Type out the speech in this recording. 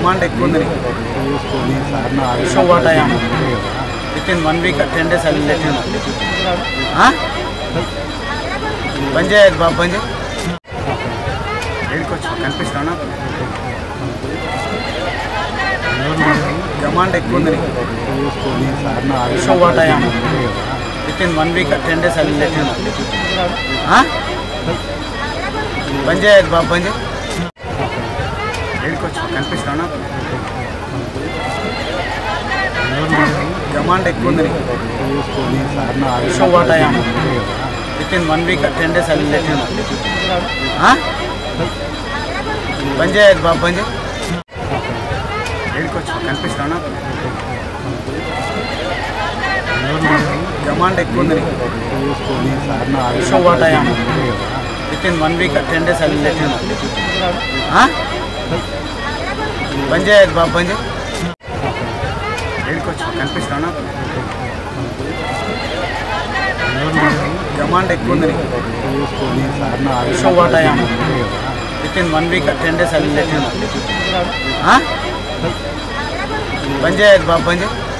demand ఎక్కువ ఉంది show what I within one week ten days అది let బంద్ చేయదు బాబు బంద్ చేయి ఏడుకొచ్చు కనిపిస్తానా డిమాండ్ ఎక్కువ ఉంది show what I within one week ten days అది లెట్ బంద్ చేయదు బాబు బంద్ చేయి ఏడుకొచ్చు కనిపిస్తానా డిమాండ్ ఎక్కువ ఉంది show what I within one week ten days అది లెట్ బంద్ చేయదు బాబు బంద్ చేయి ఏడుకొచ్చు కనిపిస్తానా డిమాండ్ ఎక్కువ ఉంది show what I within one week ten days అది లెట్ బంద్ చేయదు బాబు బంద్ చేయి ఏడుకొచ్చు కనిపిస్తానా డిమాండ్ ఎక్కువ ఉంది show what I within one week ten days అది లెట్ బంద్ చేయదు బాబు బంద్ చేయి